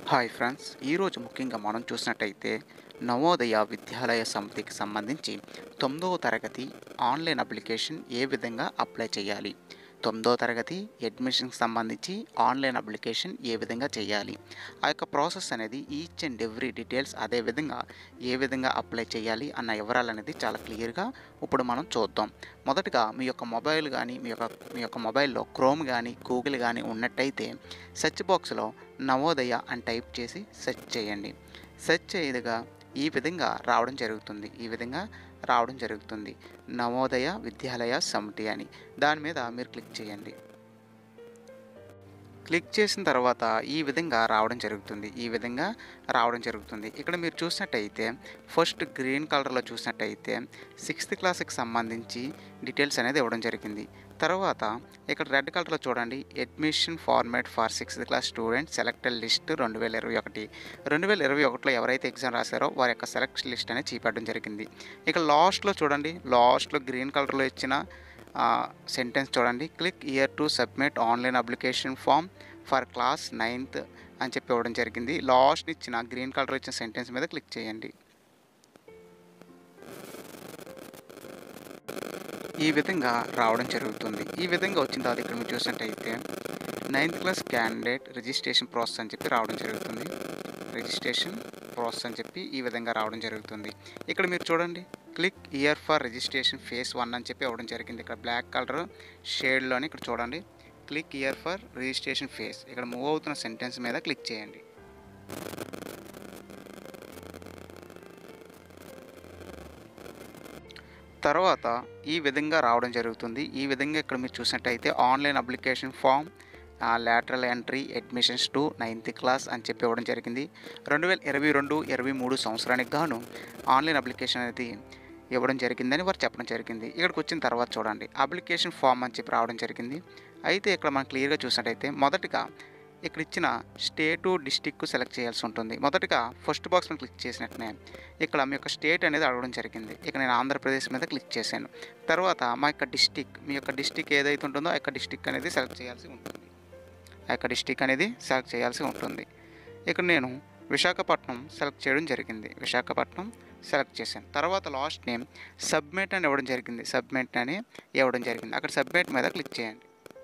hi friends ఈరోజు ముఖ్యంగా మనం చూసినట్టయితే నవోదయ విద్యాలయ సమితికి సంబంధించి తొమ్మిదవ తరగతి ఆన్లైన్ అప్లికేషన్ ఏ విధంగా అప్లై చేయాలి తొమ్మిదవ తరగతి అడ్మిషన్కి సంబంధించి ఆన్లైన్ అప్లికేషన్ ఏ విధంగా చేయాలి ఆ యొక్క ప్రాసెస్ అనేది ఈచ్ అండ్ ఎవ్రీ డీటెయిల్స్ అదే విధంగా ఏ విధంగా అప్లై చేయాలి అన్న వివరాలు అనేది చాలా క్లియర్గా ఇప్పుడు మనం చూద్దాం మొదటగా మీ యొక్క మొబైల్ కానీ మీ యొక్క మీ యొక్క మొబైల్లో క్రోమ్ కానీ గూగుల్ కానీ ఉన్నట్టయితే సెర్చ్ బాక్స్లో నవోదయ అని టైప్ చేసి సెర్చ్ చేయండి సెర్చ్ చేయగా ఈ విధంగా రావడం జరుగుతుంది ఈ విధంగా రావడం జరుగుతుంది నవోదయ విద్యాలయ సమితి అని దాని మీద మీరు క్లిక్ చేయండి క్లిక్ చేసిన తర్వాత ఈ విధంగా రావడం జరుగుతుంది ఈ విధంగా రావడం జరుగుతుంది ఇక్కడ మీరు చూసినట్టయితే ఫస్ట్ గ్రీన్ కలర్లో చూసినట్టయితే సిక్స్త్ క్లాస్కి సంబంధించి డీటెయిల్స్ అనేది ఇవ్వడం జరిగింది తర్వాత ఇక్కడ రెడ్ కలర్లో చూడండి admission format for sixth class student selected list రెండు వేల ఇరవై ఒకటి రెండు వేల ఇరవై ఒకటిలో ఎవరైతే ఎగ్జామ్ రాశారో వారి యొక్క సెలెక్షన్ లిస్ట్ అనేది చూపెట్టడం జరిగింది ఇక లాస్ట్లో చూడండి లాస్ట్లో గ్రీన్ కలర్లో ఇచ్చిన సెంటెన్స్ చూడండి click here to submit online application form for class ninth అని చెప్పి ఇవ్వడం జరిగింది లాస్ట్ ఇచ్చిన గ్రీన్ కలర్ ఇచ్చిన సెంటెన్స్ మీద క్లిక్ చేయండి ఈ విధంగా రావడం జరుగుతుంది ఈ విధంగా వచ్చిన తర్వాత ఇక్కడ మీరు చూసినట్టయితే ninth class candidate registration process అని చెప్పి రావడం జరుగుతుంది రిజిస్ట్రేషన్ ప్రాసెస్ అని చెప్పి ఈ విధంగా రావడం జరుగుతుంది ఇక్కడ మీరు చూడండి click here for registration phase one అని చెప్పి ఇవ్వడం జరిగింది ఇక్కడ బ్లాక్ కలర్ షేడ్లోని ఇక్కడ చూడండి click here for registration phase ఇక్కడ మూవ్ అవుతున్న సెంటెన్స్ మీద క్లిక్ చేయండి తర్వాత ఈ విధంగా రావడం జరుగుతుంది ఈ విధంగా ఇక్కడ మీరు చూసినట్టయితే online application form lateral entry admissions to ninth class అని చెప్పి ఇవ్వడం జరిగింది రెండు వేల ఇరవై రెండు ఇరవై మూడు సంవత్సరానికి గాను ఆన్లైన్ అప్లికేషన్ అనేది ఇవ్వడం జరిగిందని వారు చెప్పడం జరిగింది ఇక్కడికి వచ్చిన తర్వాత చూడండి అప్లికేషన్ ఫామ్ అని చెప్పి రావడం జరిగింది అయితే ఇక్కడ మనం క్లియర్గా చూసినట్టయితే మొదటగా ఇక్కడ ఇచ్చిన స్టేటు డిస్టిక్ సెలెక్ట్ చేయాల్సి ఉంటుంది మొదటగా ఫస్ట్ బాక్స్ మీద క్లిక్ చేసినట్టునే ఇక్కడ మీ యొక్క స్టేట్ అనేది అడగడం జరిగింది ఇక నేను ఆంధ్రప్రదేశ్ మీద క్లిక్ చేశాను తర్వాత మా యొక్క డిస్టిక్ మీ యొక్క డిస్టిక్ ఏదైతే ఉంటుందో ఆ యొక్క డిస్టిక్ అనేది సెలెక్ట్ చేయాల్సి ఉంటుంది ఆ యొక్క డిస్టిక్ అనేది సెలెక్ట్ చేయాల్సి ఉంటుంది ఇక్కడ నేను విశాఖపట్నం సెలెక్ట్ చేయడం జరిగింది విశాఖపట్నం సెలెక్ట్ చేశాను తర్వాత లాస్ట్ నేమ్ సబ్మిట్ అని ఇవ్వడం జరిగింది సబ్మిట్ అని ఇవ్వడం జరిగింది అక్కడ సబ్మిట్ మీద క్లిక్ చేయండి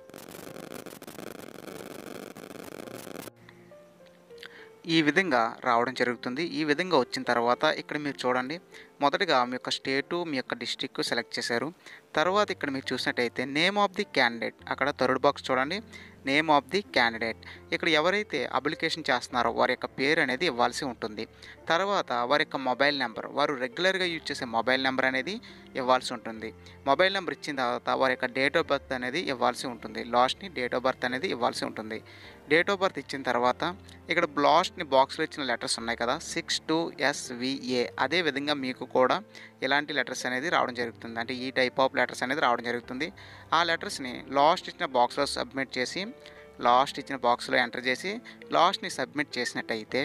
ఈ విధంగా రావడం జరుగుతుంది ఈ విధంగా వచ్చిన తర్వాత ఇక్కడ మీరు చూడండి మొదటగా మీ యొక్క స్టేటు మీ యొక్క డిస్టిక్ సెలెక్ట్ చేశారు తర్వాత ఇక్కడ మీరు చూసినట్టయితే నేమ్ ఆఫ్ ది క్యాండిడేట్ అక్కడ థర్డ్ బాక్స్ చూడండి నేమ్ ఆఫ్ ది క్యాండిడేట్ ఇక్కడ ఎవరైతే అప్లికేషన్ చేస్తున్నారో వారి యొక్క పేరు అనేది ఇవ్వాల్సి ఉంటుంది తర్వాత వారి యొక్క మొబైల్ నెంబర్ వారు రెగ్యులర్గా యూజ్ చేసే మొబైల్ నెంబర్ అనేది ఇవ్వాల్సి ఉంటుంది మొబైల్ నెంబర్ ఇచ్చిన తర్వాత వారి యొక్క డేట్ ఆఫ్ బర్త్ అనేది ఇవ్వాల్సి ఉంటుంది లాస్ట్ని డేట్ ఆఫ్ బర్త్ అనేది ఇవ్వాల్సి ఉంటుంది డేట్ ఆఫ్ బర్త్ ఇచ్చిన తర్వాత ఇక్కడ లాస్ట్ని బాక్స్లో ఇచ్చిన లెటర్స్ ఉన్నాయి కదా సిక్స్ టు ఎస్విఏ అదే విధంగా మీకు కూడా ఇలాంటి లెటర్స్ అనేది రావడం జరుగుతుంది అంటే ఈ టైప్ ఆఫ్ లెటర్స్ అనేది రావడం జరుగుతుంది ఆ లెటర్స్ని లాస్ట్ ఇచ్చిన బాక్స్లో సబ్మిట్ చేసి లాస్ట్ ఇచ్చిన బాక్స్లో ఎంటర్ చేసి లాస్ట్ని సబ్మిట్ చేసినట్టయితే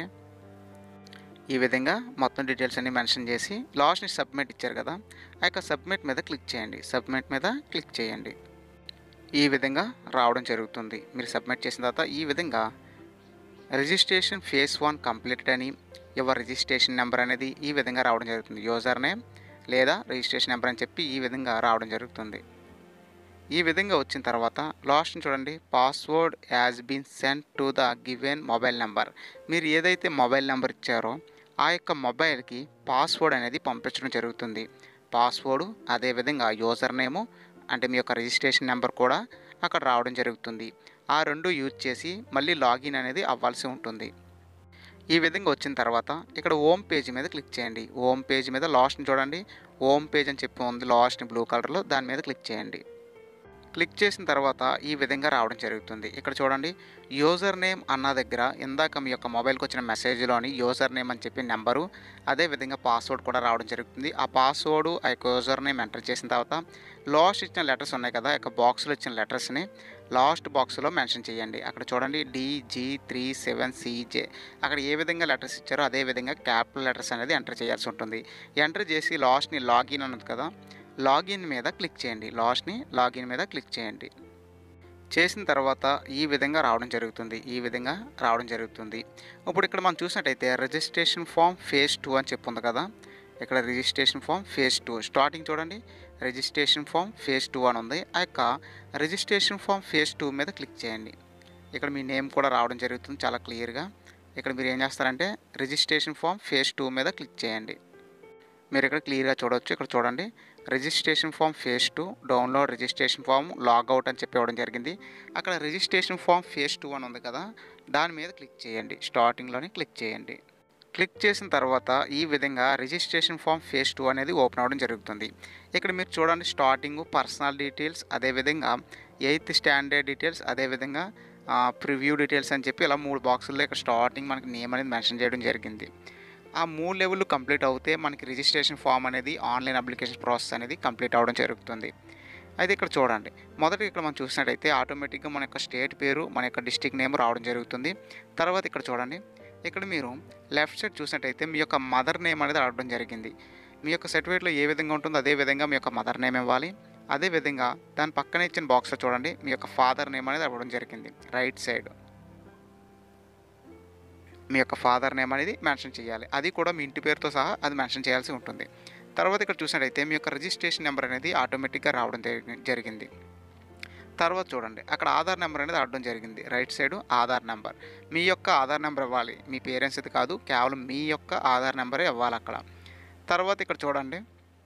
ఈ విధంగా మొత్తం డీటెయిల్స్ అన్ని మెన్షన్ చేసి లాస్ట్ని సబ్మిట్ ఇచ్చారు కదా ఆ యొక్క సబ్మిట్ మీద క్లిక్ చేయండి సబ్మిట్ మీద క్లిక్ చేయండి ఈ విధంగా రావడం జరుగుతుంది మీరు సబ్మిట్ చేసిన తర్వాత ఈ విధంగా రిజిస్ట్రేషన్ ఫేస్ వన్ కంప్లీటెడ్ అని యువర్ రిజిస్ట్రేషన్ నెంబర్ అనేది ఈ విధంగా రావడం జరుగుతుంది యూజర్ నేమ్ లేదా రిజిస్ట్రేషన్ నెంబర్ అని చెప్పి ఈ విధంగా రావడం జరుగుతుంది ఈ విధంగా వచ్చిన తర్వాత లాస్ట్ చూడండి password has been send to the given mobile number మీరు ఏదైతే మొబైల్ నెంబర్ ఇచ్చారో ఆ యొక్క మొబైల్కి పాస్వర్డ్ అనేది పంపించడం జరుగుతుంది పాస్వర్డ్ అదేవిధంగా యూజర్ నేము అంటే మీ యొక్క రిజిస్ట్రేషన్ నెంబర్ కూడా అక్కడ రావడం జరుగుతుంది ఆ రెండు యూజ్ చేసి మళ్ళీ లాగిన్ అనేది అవ్వాల్సి ఉంటుంది ఈ విధంగా వచ్చిన తర్వాత ఇక్కడ హోమ్ పేజ్ మీద క్లిక్ చేయండి హోమ్ పేజ్ మీద లాస్ట్ని చూడండి హోమ్ పేజ్ అని చెప్పి ఉంది లాస్ట్ని బ్లూ కలర్లో దాని మీద క్లిక్ చేయండి క్లిక్ చేసిన తర్వాత ఈ విధంగా రావడం జరుగుతుంది ఇక్కడ చూడండి యూజర్ నేమ్ అన్న దగ్గర ఇందాక మీ యొక్క మొబైల్కి వచ్చిన మెసేజ్లోని యూజర్ నేమ్ అని చెప్పి నెంబరు అదేవిధంగా పాస్వర్డ్ కూడా రావడం జరుగుతుంది ఆ పాస్వర్డ్ ఆ యొక్క యూజర్ నేమ్ ఎంటర్ చేసిన తర్వాత లాస్ట్ ఇచ్చిన లెటర్స్ ఉన్నాయి కదా యొక్క బాక్స్లో ఇచ్చిన లెటర్స్ని లాస్ట్ బాక్స్లో మెన్షన్ చేయండి అక్కడ చూడండి డిజీ త్రీ సెవెన్ సిజే అక్కడ ఏ విధంగా లెటర్స్ ఇచ్చారో అదే విధంగా క్యాపిటల్ లెటర్స్ అనేది ఎంటర్ చేయాల్సి ఉంటుంది ఎంటర్ చేసి లాస్ట్ని లాగిన్ అన్నది కదా లాగిన్ మీద క్లిక్ చేయండి లాస్ట్ని లాగిన్ మీద క్లిక్ చేయండి చేసిన తర్వాత ఈ విధంగా రావడం జరుగుతుంది ఈ విధంగా రావడం జరుగుతుంది ఇప్పుడు ఇక్కడ మనం చూసినట్టయితే రిజిస్ట్రేషన్ ఫామ్ ఫేజ్ టూ అని చెప్పి ఉంది కదా ఇక్కడ registration form phase two starting చూడండి రిజిస్ట్రేషన్ ఫామ్ ఫేజ్ టూ అని ఉంది ఆ యొక్క రిజిస్ట్రేషన్ ఫామ్ ఫేజ్ టూ మీద క్లిక్ చేయండి ఇక్కడ మీ నేమ్ కూడా రావడం జరుగుతుంది చాలా క్లియర్గా ఇక్కడ మీరు ఏం చేస్తారంటే రిజిస్ట్రేషన్ ఫామ్ ఫేజ్ టూ మీద క్లిక్ చేయండి మీరు ఇక్కడ క్లియర్గా చూడవచ్చు ఇక్కడ చూడండి registration form phase two download registration form logout అని చెప్పి ఇవ్వడం జరిగింది అక్కడ రిజిస్ట్రేషన్ ఫామ్ ఫేజ్ టూ అని ఉంది కదా దాని మీద క్లిక్ చేయండి స్టార్టింగ్లోనే క్లిక్ చేయండి క్లిక్ చేసిన తర్వాత ఈ విధంగా రిజిస్ట్రేషన్ ఫామ్ ఫేజ్ టూ అనేది ఓపెన్ అవ్వడం జరుగుతుంది ఇక్కడ మీరు చూడండి స్టార్టింగ్ పర్సనల్ డీటెయిల్స్ అదేవిధంగా ఎయిత్ స్టాండర్డ్ డీటెయిల్స్ అదేవిధంగా ప్రివ్యూ డీటెయిల్స్ అని చెప్పి ఇలా మూడు బాక్సుల్లో ఇక్కడ స్టార్టింగ్ మనకి నేమ్ అనేది మెన్షన్ చేయడం జరిగింది ఆ మూడు లెవెల్ కంప్లీట్ అవుతే మనకి రిజిస్ట్రేషన్ ఫామ్ అనేది ఆన్లైన్ అప్లికేషన్ ప్రాసెస్ అనేది కంప్లీట్ అవ్వడం జరుగుతుంది అయితే ఇక్కడ చూడండి మొదట ఇక్కడ మనం చూసినట్టయితే ఆటోమేటిక్గా మన యొక్క స్టేట్ పేరు మన యొక్క డిస్టిక్ నేమ్ రావడం జరుగుతుంది తర్వాత ఇక్కడ చూడండి ఇక్కడ మీరు లెఫ్ట్ సైడ్ చూసినట్టయితే మీ యొక్క మదర్ నేమ్ అనేది రావడం జరిగింది మీ యొక్క సర్టిఫికేట్లో ఏ విధంగా ఉంటుందో అదే విధంగా మీ యొక్క మదర్ నేమ్ ఇవ్వాలి అదేవిధంగా దాని పక్కన ఇచ్చిన బాక్స్లో చూడండి మీ యొక్క ఫాదర్ నేమ్ అనేది ఇవ్వడం జరిగింది రైట్ సైడ్ మీ యొక్క ఫాదర్ నేమ్ అనేది మెన్షన్ చేయాలి అది కూడా మీ ఇంటి పేరుతో సహా అది మెన్షన్ చేయాల్సి ఉంటుంది తర్వాత ఇక్కడ చూసినట్టయితే మీ యొక్క రిజిస్ట్రేషన్ నెంబర్ అనేది ఆటోమేటిక్గా రావడం జరిగి- జరిగింది తర్వాత చూడండి అక్కడ ఆధార్ నెంబర్ అనేది రావడం జరిగింది రైట్ సైడ్ ఆధార్ నెంబర్ మీ యొక్క ఆధార్ నెంబర్ ఇవ్వాలి మీ పేరెంట్స్ ఇది కాదు కేవలం మీ యొక్క ఆధార్ నెంబరే ఇవ్వాలి అక్కడ తర్వాత ఇక్కడ చూడండి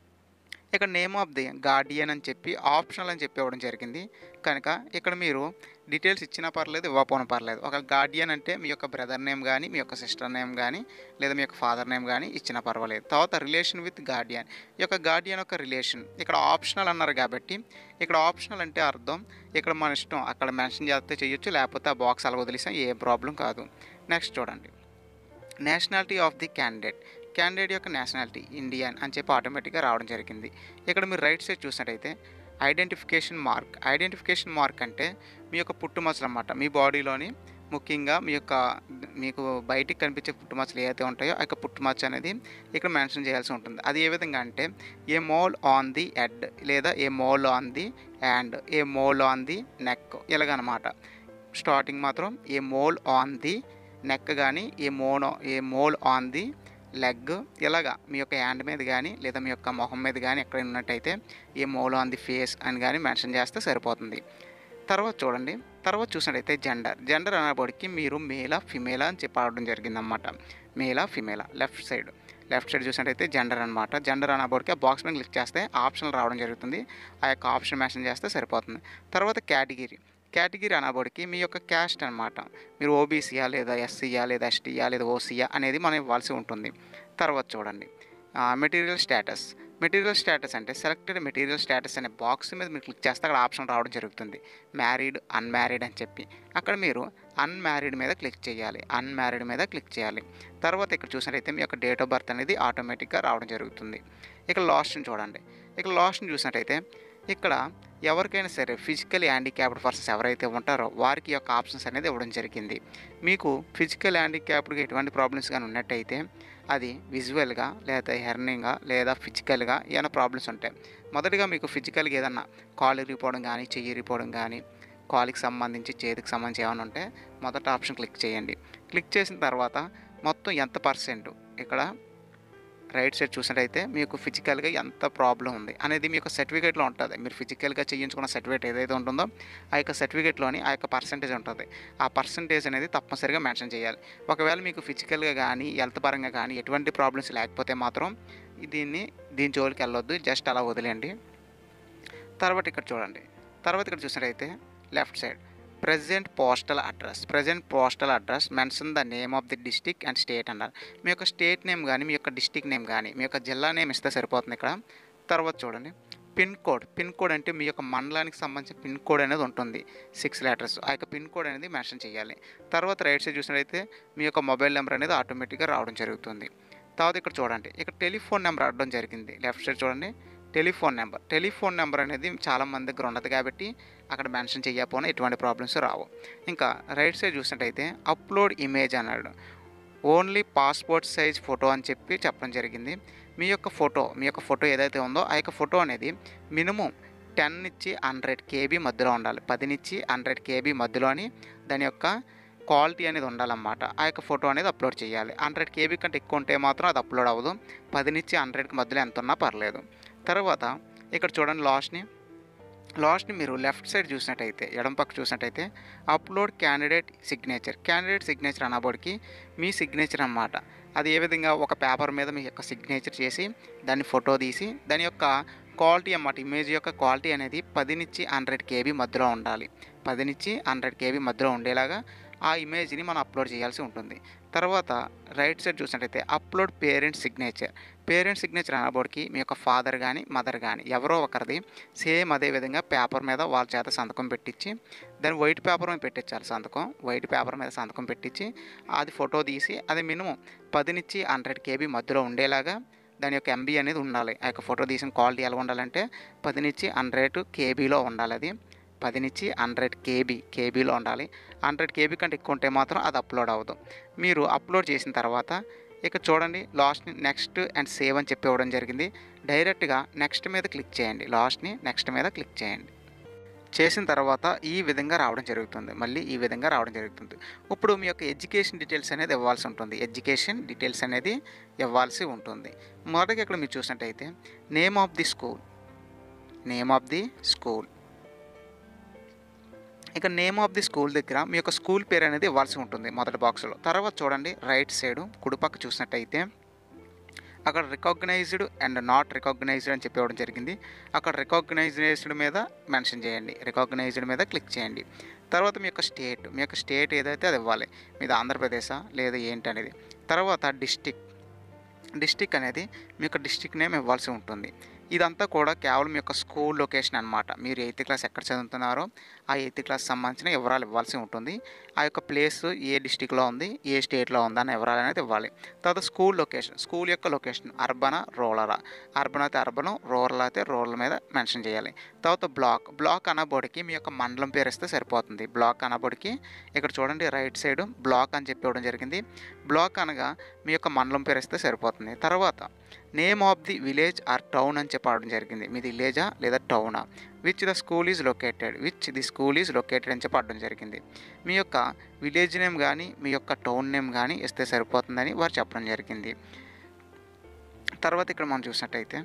ఇక్కడ నేమ్ ఆఫ్ ది గార్డియన్ అని చెప్పి ఆప్షనల్ అని చెప్పి ఇవ్వడం జరిగింది కనుక ఇక్కడ మీరు డీటెయిల్స్ ఇచ్చినా పర్లేదు ఇవ్వకపోయినా పర్లేదు ఒక గార్డియన్ అంటే మీ యొక్క బ్రదర్ నేమ్ కానీ మీ యొక్క సిస్టర్ నేమ్ కానీ లేదా మీ యొక్క ఫాదర్ నేమ్ కానీ ఇచ్చినా పర్వాలేదు తర్వాత రిలేషన్ విత్ గార్డియన్ ఈ యొక్క గార్డియన్ యొక్క రిలేషన్ ఇక్కడ ఆప్షనల్ అన్నారు కాబట్టి ఇక్కడ ఆప్షనల్ అంటే అర్థం ఇక్కడ మన ఇష్టం అక్కడ మెన్షన్ చేస్తే చేయొచ్చు లేకపోతే ఆ బాక్స్ అలా వదిలేసాం ఏ ప్రాబ్లం కాదు నెక్స్ట్ చూడండి nationality of the candidate candidate యొక్క నేషనాలిటీ ఇండియన్ అని చెప్పి ఆటోమేటిక్గా రావడం జరిగింది ఇక్కడ మీరు రైట్ సైడ్ చూసినట్టయితే ఐడెంటిఫికేషన్ మార్క్ ఐడెంటిఫికేషన్ మార్క్ అంటే మీ యొక్క పుట్టుమచ్చలు అన్నమాట మీ బాడీలోని ముఖ్యంగా మీ యొక్క మీకు బయటికి కనిపించే పుట్టుమచ్చలు ఏవైతే ఉంటాయో ఆ యొక్క పుట్టుమచ్చ అనేది ఇక్కడ మెన్షన్ చేయాల్సి ఉంటుంది అది ఏ విధంగా అంటే a mole on the head లేదా a mole on the hand a mole on the neck ఇలాగనమాట స్టార్టింగ్ మాత్రం a mole on the neck కానీ ఏ మోనో a mole on the leg ఇలాగా మీ యొక్క హ్యాండ్ మీద కానీ లేదా మీ యొక్క మొహం మీద కానీ ఎక్కడ ఉన్నట్టయితే a mole on the face అని కానీ మెన్షన్ చేస్తే సరిపోతుంది తర్వాత చూడండి తర్వాత చూసినట్టయితే జెండర్ జెండర్ అనేప్పటికి మీరు మేలా ఫిమేలా అని చెప్పి ఆడడం జరిగిందన్నమాట మేలా ఫిమేలా లెఫ్ట్ సైడ్ లెఫ్ట్ సైడ్ చూసినట్టయితే జెండర్ అనమాట జెండర్ అనేప్పటికి ఆ బాక్స్ మీద క్లిక్ చేస్తే ఆప్షన్ రావడం జరుగుతుంది ఆ యొక్క ఆప్షన్ మెన్షన్ చేస్తే సరిపోతుంది తర్వాత కేటగిరీ కేటగిరీ అనబడికి మీ యొక్క క్యాస్ట్ అనమాట మీరు ఓబీసీయా లేదా ఎస్సీయా లేదా ఎస్టీయా లేదా ఓసీయా అనేది మనం ఇవ్వాల్సి ఉంటుంది తర్వాత చూడండి మెటీరియల్ స్టేటస్ మెటీరియల్ స్టేటస్ అంటే సెలెక్టెడ్ మెటీరియల్ స్టేటస్ అనే బాక్స్ మీద మీరు క్లిక్ చేస్తే అక్కడ ఆప్షన్ రావడం జరుగుతుంది మ్యారీడ్ అన్మ్యారీడ్ అని చెప్పి అక్కడ మీరు అన్మ్యారీడ్ మీద క్లిక్ చేయాలి అన్మ్యారీడ్ మీద క్లిక్ చేయాలి తర్వాత ఇక్కడ చూసినట్టయితే మీ యొక్క డేట్ ఆఫ్ బర్త్ అనేది ఆటోమేటిక్గా రావడం జరుగుతుంది ఇక్కడ లాస్ట్ని చూడండి ఇక్కడ లాస్ట్ని చూసినట్టయితే ఇక్కడ ఎవరికైనా సరే ఫిజికల్ హ్యాండిక్యాప్డ్ పర్సన్స్ ఎవరైతే ఉంటారో వారికి ఈ యొక్క ఆప్షన్స్ అనేది ఇవ్వడం జరిగింది మీకు ఫిజికల్ హ్యాండిక్యాప్డ్గా ఎటువంటి ప్రాబ్లమ్స్ కానీ ఉన్నట్టయితే అది విజువల్గా లేదా హెర్నింగ్గా లేదా ఫిజికల్గా ఏమైనా ప్రాబ్లమ్స్ ఉంటాయి మొదటిగా మీకు ఫిజికల్గా ఏదన్నా కాలు ఇరిగిపోవడం కానీ చెయ్యి ఇరిగిపోవడం కానీ కాలుకి సంబంధించి చేతికి సంబంధించి ఏమైనా ఉంటే మొదట ఆప్షన్ క్లిక్ చేయండి క్లిక్ చేసిన తర్వాత మొత్తం ఎంత పర్సెంట్ ఇక్కడ రైట్ సైడ్ చూసినట్టయితే మీకు ఫిజికల్గా ఎంత ప్రాబ్లం ఉంది అనేది మీ యొక్క సర్టిఫికేట్లో ఉంటుంది మీరు ఫిజికల్గా చేయించుకున్న సర్టిఫికేట్ ఏదైతే ఉంటుందో ఆ యొక్క సర్టిఫికేట్లోని ఆ యొక్క పర్సంటేజ్ ఉంటుంది ఆ పర్సంటేజ్ అనేది తప్పనిసరిగా మెన్షన్ చేయాలి ఒకవేళ మీకు ఫిజికల్గా కానీ హెల్త్ పరంగా కానీ ఎటువంటి ప్రాబ్లమ్స్ లేకపోతే మాత్రం దీన్ని దీని జోలికి వెళ్ళొద్దు జస్ట్ అలా వదిలేయండి తర్వాత ఇక్కడ చూడండి తర్వాత ఇక్కడ చూసినట్టయితే left side present postal address present postal address mention the name of the district and state అన్నారు మీ యొక్క స్టేట్ నేమ్ కానీ మీ యొక్క డిస్టిక్ నేమ్ కానీ మీ యొక్క జిల్లా నేమ్ ఇస్తే సరిపోతుంది ఇక్కడ తర్వాత చూడండి పిన్ కోడ్ పిన్ కోడ్ అంటే మీ యొక్క మండలానికి సంబంధించిన పిన్ కోడ్ అనేది ఉంటుంది సిక్స్ లెటర్స్ ఆ యొక్క పిన్ కోడ్ అనేది మెన్షన్ చేయాలి తర్వాత రైట్ సైడ్ చూసినట్లయితే మీ యొక్క మొబైల్ నెంబర్ అనేది ఆటోమేటిక్గా రావడం జరుగుతుంది తర్వాత ఇక్కడ చూడండి ఇక్కడ టెలిఫోన్ నెంబర్ అడడం జరిగింది లెఫ్ట్ సైడ్ చూడండి టెలిఫోన్ నెంబర్ టెలిఫోన్ నెంబర్ అనేది చాలా మంది దగ్గర ఉండదు కాబట్టి అక్కడ మెన్షన్ చేయకపోయినా ఎటువంటి ప్రాబ్లమ్స్ రావు ఇంకా రైట్ సైడ్ చూసినట్టయితే అప్లోడ్ ఇమేజ్ అన్నాడు ఓన్లీ పాస్పోర్ట్ సైజ్ ఫోటో అని చెప్పి చెప్పడం జరిగింది మీ యొక్క ఫోటో మీ యొక్క ఫోటో ఏదైతే ఉందో ఆ యొక్క ఫోటో అనేది మినిమం టెన్ ఇచ్చి హండ్రెడ్ కేబీ మధ్యలో ఉండాలి పదినిచ్చి హండ్రెడ్ కేబీ మధ్యలోని దాని యొక్క క్వాలిటీ అనేది ఉండాలన్నమాట ఆ యొక్క ఫోటో అనేది అప్లోడ్ చేయాలి హండ్రెడ్ కేబీ కంటే ఎక్కువ ఉంటే మాత్రం అది అప్లోడ్ అవ్వదు పదినిచ్చి హండ్రెడ్కి మధ్యలో ఎంత ఉన్నా పర్లేదు తర్వాత ఇక్కడ చూడండి లాస్ట్ని లాస్ట్ని మీరు లెఫ్ట్ సైడ్ చూసినట్టయితే ఎడం పక్క చూసినట్టయితే upload candidate signature candidate signature అనబోడికి మీ సిగ్నేచర్ అన్నమాట అది ఏ విధంగా ఒక పేపర్ మీద మీ యొక్క సిగ్నేచర్ చేసి దాన్ని ఫోటో తీసి దాని యొక్క క్వాలిటీ అన్నమాట ఇమేజ్ యొక్క క్వాలిటీ అనేది పది నుంచి హండ్రెడ్ కేబీ మధ్యలో ఉండాలి పది నుంచి హండ్రెడ్ కేబీ మధ్యలో ఉండేలాగా ఆ ఇమేజ్ని మనం అప్లోడ్ చేయాల్సి ఉంటుంది తర్వాత రైట్ సైడ్ చూసినట్టయితే upload parent signature parent signature అనబోడికి మీ యొక్క ఫాదర్ కానీ మదర్ కానీ ఎవరో ఒకరిది సేమ్ అదే విధంగా పేపర్ మీద వాళ్ళ చేత సంతకం పెట్టించి దాన్ని వైట్ పేపర్ మీద పెట్టించాలి సంతకం వైట్ పేపర్ మీద సంతకం పెట్టించి అది ఫోటో తీసి అది మినిమం పది నుంచి హండ్రెడ్ కేబీ మధ్యలో ఉండేలాగా దాని యొక్క ఎంబీ అనేది ఉండాలి ఆ యొక్క ఫోటో తీసిన క్వాలిటీ ఎలా ఉండాలంటే పది నుంచి హండ్రెడ్ కేబీలో ఉండాలి అది పది నుంచి హండ్రెడ్ కేబీ కేబీలో ఉండాలి హండ్రెడ్ కేబీ కంటే ఎక్కువ ఉంటే మాత్రం అది అప్లోడ్ అవ్వదు మీరు అప్లోడ్ చేసిన తర్వాత ఇక చూడండి లాస్ట్ని నెక్స్ట్ అండ్ సేవ్ అని చెప్పి ఇవ్వడం జరిగింది డైరెక్ట్గా నెక్స్ట్ మీద క్లిక్ చేయండి లాస్ట్ని నెక్స్ట్ మీద క్లిక్ చేయండి చేసిన తర్వాత ఈ విధంగా రావడం జరుగుతుంది మళ్ళీ ఈ విధంగా రావడం జరుగుతుంది ఇప్పుడు మీ యొక్క ఎడ్యుకేషన్ డీటెయిల్స్ అనేది ఇవ్వాల్సి ఉంటుంది ఎడ్యుకేషన్ డీటెయిల్స్ అనేది ఇవ్వాల్సి ఉంటుంది మొదటిగా ఇక్కడ మీరు చూసినట్టయితే name of the school name of the school ఇక నేమ్ ఆఫ్ ది స్కూల్ దగ్గర మీ యొక్క స్కూల్ పేరు అనేది ఇవ్వాల్సి ఉంటుంది మొదటి బాక్స్లో తర్వాత చూడండి రైట్ సైడ్ కుడిపక్క చూసినట్టయితే అక్కడ రికాగ్నైజ్డ్ అండ్ నాట్ రికాగ్నైజ్డ్ అని చెప్పి ఇవ్వడం జరిగింది అక్కడ రికాగ్నైజ్డ్ మీద మెన్షన్ చేయండి రికాగ్నైజ్డ్ మీద క్లిక్ చేయండి తర్వాత మీ యొక్క స్టేట్ మీ యొక్క స్టేట్ ఏదైతే అది ఇవ్వాలి మీది ఆంధ్రప్రదేశా లేదా ఏంటి అనేది తర్వాత డిస్టిక్ డిస్టిక్ అనేది మీ యొక్క డిస్టిక్ నేమ్ ఇవ్వాల్సి ఉంటుంది ఇదంతా కూడా కేవలం మీ యొక్క స్కూల్ లొకేషన్ అనమాట మీరు ఎయిత్ క్లాస్ ఎక్కడ చదువుతున్నారో ఆ ఎయిత్ క్లాస్ సంబంధించిన వివరాలు ఇవ్వాల్సి ఉంటుంది ఆ యొక్క ప్లేస్ ఏ డిస్టిక్లో ఉంది ఏ స్టేట్లో ఉంది అనే వివరాలు అనేది ఇవ్వాలి తర్వాత స్కూల్ లొకేషన్ స్కూల్ యొక్క లొకేషన్ అర్బనా రూరలా అర్బన్ అయితే అర్బన్ రూరల్ అయితే రూరల్ మీద మెన్షన్ చేయాలి తర్వాత బ్లాక్ బ్లాక్ అనబోడికి మీ యొక్క మండలం పేరు ఇస్తే సరిపోతుంది బ్లాక్ అనబోడికి ఇక్కడ చూడండి రైట్ సైడ్ బ్లాక్ అని చెప్పి ఇవ్వడం జరిగింది బ్లాక్ అనగా మీ యొక్క మండలం పేరు ఇస్తే సరిపోతుంది తర్వాత name of the village or town అని చెప్పడం జరిగింది మీది విలేజా లేదా టౌనా which the school is located which the school is located అని చెప్పడం జరిగింది మీ యొక్క విలేజ్ నేమ్ కానీ మీ యొక్క టౌన్ నేమ్ కానీ ఇస్తే సరిపోతుందని వారు చెప్పడం జరిగింది తర్వాత ఇక్కడ మనం చూసినట్టయితే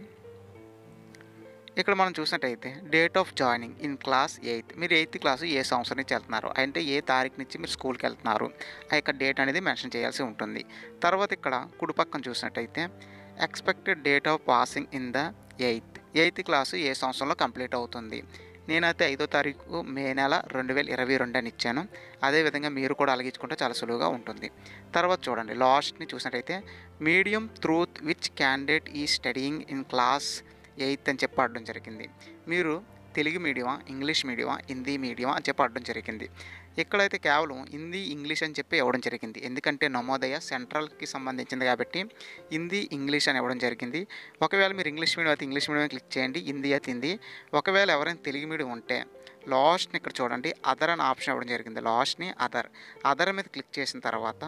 ఇక్కడ మనం చూసినట్టయితే date of joining in class eighth మీరు ఎయిత్ క్లాస్ ఏ సంవత్సరం నుంచి వెళ్తున్నారు అంటే ఏ తారీఖు నుంచి మీరు స్కూల్కి వెళ్తున్నారు ఆ యొక్క డేట్ అనేది మెన్షన్ చేయాల్సి ఉంటుంది తర్వాత ఇక్కడ కుడిపక్కన చూసినట్టయితే expected date of passing in the eighth eighth class ఏ సంవత్సరంలో కంప్లీట్ అవుతుంది నేనైతే ఐదో తారీఖు మే నెల రెండు వేల ఇరవై రెండు అని ఇచ్చాను అదేవిధంగా మీరు కూడా అలగించుకుంటే చాలా సులువుగా ఉంటుంది తర్వాత చూడండి లాస్ట్ని చూసినట్టయితే medium through which candidate is studying in class eighth అని చెప్పి అడడం జరిగింది మీరు తెలుగు మీడియమా ఇంగ్లీష్ మీడియమా హిందీ మీడియమా అని చెప్పి అడడం జరిగింది ఇక్కడైతే కేవలం హిందీ ఇంగ్లీష్ అని చెప్పి ఇవ్వడం జరిగింది ఎందుకంటే నమోదయ సెంట్రల్కి సంబంధించింది కాబట్టి హిందీ ఇంగ్లీష్ అని ఇవ్వడం జరిగింది ఒకవేళ మీరు ఇంగ్లీష్ మీడియం అయితే ఇంగ్లీష్ మీడియం క్లిక్ చేయండి హిందీ అయితే హిందీ ఒకవేళ ఎవరైనా తెలుగు మీడియం ఉంటే లాస్ట్ని ఇక్కడ చూడండి అదర్ అని ఆప్షన్ ఇవ్వడం జరిగింది లాస్ట్ని అదర్ అదర్ మీద క్లిక్ చేసిన తర్వాత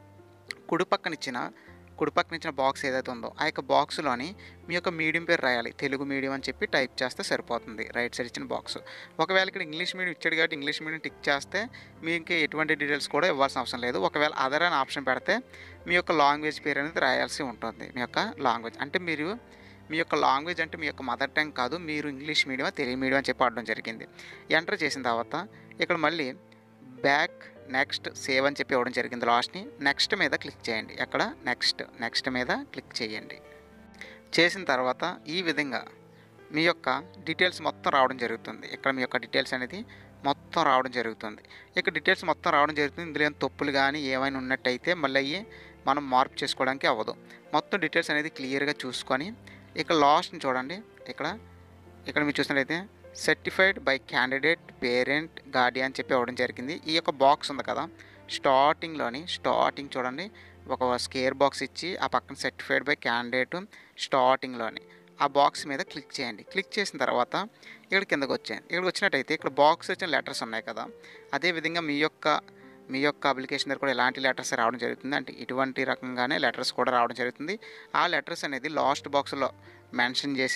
కుడి పక్కన ఇచ్చిన కుడి పక్కన ఇచ్చిన బాక్స్ ఏదైతే ఉందో ఆ యొక్క బాక్స్లోని మీ యొక్క మీడియం పేరు రాయాలి తెలుగు మీడియం అని చెప్పి టైప్ చేస్తే సరిపోతుంది రైట్ సైడ్ ఇచ్చిన బాక్స్ ఒకవేళ ఇక్కడ ఇంగ్లీష్ మీడియం ఇచ్చాడు కాబట్టి ఇంగ్లీష్ మీడియం టిక్ చేస్తే మీకు ఎటువంటి డీటెయిల్స్ కూడా ఇవ్వాల్సిన అవసరం లేదు ఒకవేళ అదర్ అని ఆప్షన్ పెడితే మీ యొక్క లాంగ్వేజ్ పేరు అనేది రాయాల్సి ఉంటుంది మీ యొక్క లాంగ్వేజ్ అంటే మీరు మీ యొక్క లాంగ్వేజ్ అంటే మీ యొక్క మదర్ టంగ్ కాదు మీరు ఇంగ్లీష్ మీడియం తెలుగు మీడియం అని చెప్పి ఆడడం జరిగింది ఎంటర్ చేసిన తర్వాత ఇక్కడ మళ్ళీ బ్యాక్ నెక్స్ట్ సేవ్ అని చెప్పి ఇవ్వడం జరిగింది లాస్ట్ని నెక్స్ట్ మీద క్లిక్ చేయండి ఎక్కడ నెక్స్ట్ నెక్స్ట్ మీద క్లిక్ చేయండి చేసిన తర్వాత ఈ విధంగా మీ యొక్క డీటెయిల్స్ మొత్తం రావడం జరుగుతుంది ఇక్కడ మీ యొక్క డీటెయిల్స్ అనేది మొత్తం రావడం జరుగుతుంది ఇక్కడ డీటెయిల్స్ మొత్తం రావడం జరుగుతుంది ఇందులో ఏమైనా తప్పులు కానీ ఏమైనా ఉన్నట్టయితే మళ్ళీ అయ్యి మనం మార్పు చేసుకోవడానికి అవ్వదు మొత్తం డీటెయిల్స్ అనేది క్లియర్గా చూసుకొని ఇక్కడ లాస్ట్ని చూడండి ఇక్కడ ఇక్కడ మీరు చూసినట్లయితే certified by candidate parent guardian అని చెప్పి ఇవ్వడం జరిగింది ఈ యొక్క బాక్స్ ఉంది కదా స్టార్టింగ్లోని స్టార్టింగ్ చూడండి ఒక స్కేర్ బాక్స్ ఇచ్చి ఆ పక్కన సర్టిఫైడ్ బై క్యాండిడేట్ స్టార్టింగ్లోని ఆ బాక్స్ మీద క్లిక్ చేయండి క్లిక్ చేసిన తర్వాత ఇక్కడ కిందకు వచ్చేయండి ఇక్కడికి వచ్చినట్టయితే ఇక్కడ బాక్స్ వచ్చిన లెటర్స్ ఉన్నాయి కదా అదేవిధంగా మీ యొక్క మీ యొక్క అప్లికేషన్ దగ్గర కూడా ఎలాంటి లెటర్స్ రావడం జరుగుతుంది అంటే ఇటువంటి రకంగానే లెటర్స్ కూడా రావడం జరుగుతుంది ఆ లెటర్స్ అనేది లాస్ట్ బాక్స్లో మెన్షన్ చేసి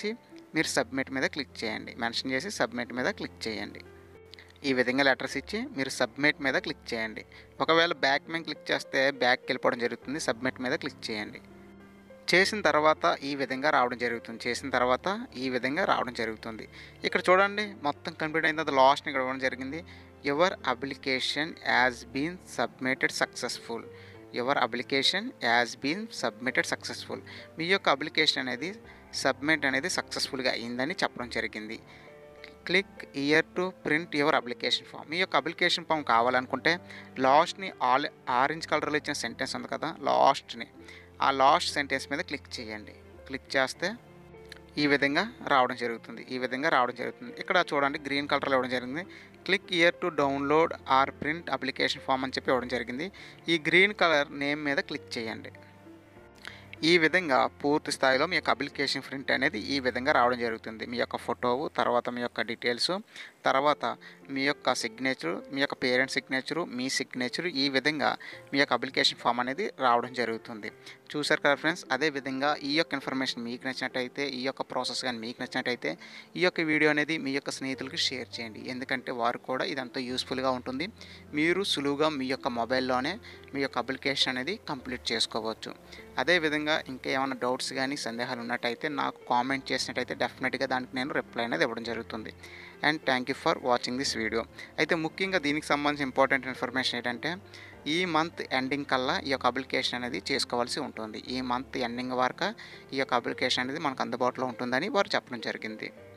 మీరు సబ్మిట్ మీద క్లిక్ చేయండి మెన్షన్ చేసి సబ్మిట్ మీద క్లిక్ చేయండి ఈ విధంగా లెటర్స్ ఇచ్చి మీరు సబ్మిట్ మీద క్లిక్ చేయండి ఒకవేళ బ్యాక్ మీద క్లిక్ చేస్తే బ్యాక్కి వెళ్ళిపోవడం జరుగుతుంది సబ్మిట్ మీద క్లిక్ చేయండి చేసిన తర్వాత ఈ విధంగా రావడం జరుగుతుంది చేసిన తర్వాత ఈ విధంగా రావడం జరుగుతుంది ఇక్కడ చూడండి మొత్తం కంప్లీట్ అయిన తర్వాత లాస్ట్ ఇక్కడ ఇవ్వడం జరిగింది your application has been submitted successful your application has been submitted successful మీ యొక్క అప్లికేషన్ అనేది సబ్మిట్ అనేది సక్సెస్ఫుల్గా అయిందని చెప్పడం జరిగింది click here to print your application form మీ యొక్క అప్లికేషన్ ఫామ్ కావాలనుకుంటే లాస్ట్ని ఆల్ ఆరెంజ్ కలర్లో ఇచ్చిన సెంటెన్స్ ఉంది కదా లాస్ట్ని ఆ లాస్ట్ సెంటెన్స్ మీద క్లిక్ చేయండి క్లిక్ చేస్తే ఈ విధంగా రావడం జరుగుతుంది ఈ విధంగా రావడం జరుగుతుంది ఇక్కడ చూడండి గ్రీన్ కలర్లో ఇవ్వడం జరిగింది click here to download or print application form అని చెప్పి ఇవ్వడం జరిగింది ఈ గ్రీన్ కలర్ నేమ్ మీద క్లిక్ చేయండి ఈ విధంగా పూర్తి స్థాయిలో మీ యొక్క అప్లికేషన్ ప్రింట్ అనేది ఈ విధంగా రావడం జరుగుతుంది మీ యొక్క ఫోటో తర్వాత మీ యొక్క డీటెయిల్స్ తర్వాత మీ యొక్క సిగ్నేచరు మీ యొక్క పేరెంట్ సిగ్నేచరు మీ సిగ్నేచరు ఈ విధంగా మీ యొక్క అప్లికేషన్ ఫామ్ అనేది రావడం జరుగుతుంది చూసారు కదా ఫ్రెండ్స్ అదే విధంగా ఈ యొక్క ఇన్ఫర్మేషన్ మీకు నచ్చినట్టయితే ఈ యొక్క ప్రాసెస్ కానీ మీకు నచ్చినట్టయితే ఈ యొక్క వీడియో అనేది మీ యొక్క స్నేహితులకి షేర్ చేయండి ఎందుకంటే వారు కూడా ఇదంతా యూస్ఫుల్గా ఉంటుంది మీరు సులువుగా మీ యొక్క మొబైల్లోనే మీ యొక్క అప్లికేషన్ అనేది కంప్లీట్ చేసుకోవచ్చు అదేవిధంగా ఇంకా ఏమైనా డౌట్స్ కానీ సందేహాలు ఉన్నట్టయితే నాకు కామెంట్ చేసినట్టయితే డెఫినెట్గా దానికి నేను రిప్లై అనేది ఇవ్వడం జరుగుతుంది and thank you for watching this video అయితే ముఖ్యంగా దీనికి సంబంధించి ఇంపార్టెంట్ ఇన్ఫర్మేషన్ ఏంటంటే ఈ మంత్ ఎండింగ్ కల్లా ఈ యొక్క అప్లికేషన్ అనేది చేసుకోవాల్సి ఉంటుంది ఈ మంత్ ఎండింగ్ వరకు ఈ యొక్క అప్లికేషన్ అనేది మనకు అందుబాటులో ఉంటుందని వారు చెప్పడం జరిగింది